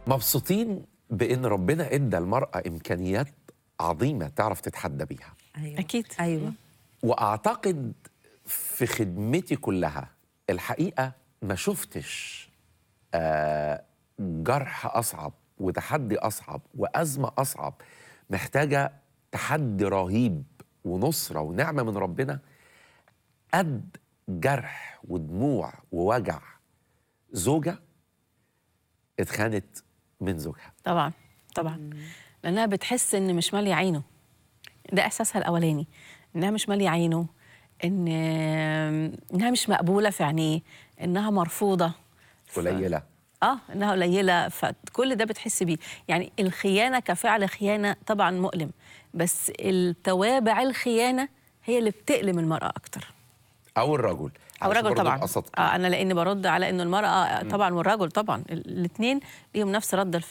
مبسوطين بان ربنا ادى المراه امكانيات عظيمه تعرف تتحدى بيها أيوة. أكيد. ايوه واعتقد في خدمتي كلها الحقيقه ما شفتش آه، جرح اصعب وتحدي اصعب وازمه اصعب محتاجه تحدي رهيب ونصره ونعمه من ربنا قد جرح ودموع ووجع زوجه اتخانت من زوجها طبعا طبعا لانها بتحس ان مش ماليه عينه ده احساسها الاولاني انها مش ماليه عينه ان انها مش مقبوله في عينيه انها مرفوضه ف- قليله اه انها قليله فكل ده بتحس بيه يعني الخيانه كفعل خيانه طبعا مؤلم بس التوابع الخيانه هي اللي بتألم المراه اكتر او الرجل او علشان الرجل برضه طبعا نبقى صادقين. آه انا لاني برد على انه المراه طبعا والرجل طبعا الاثنين ليهم نفس رد الفعل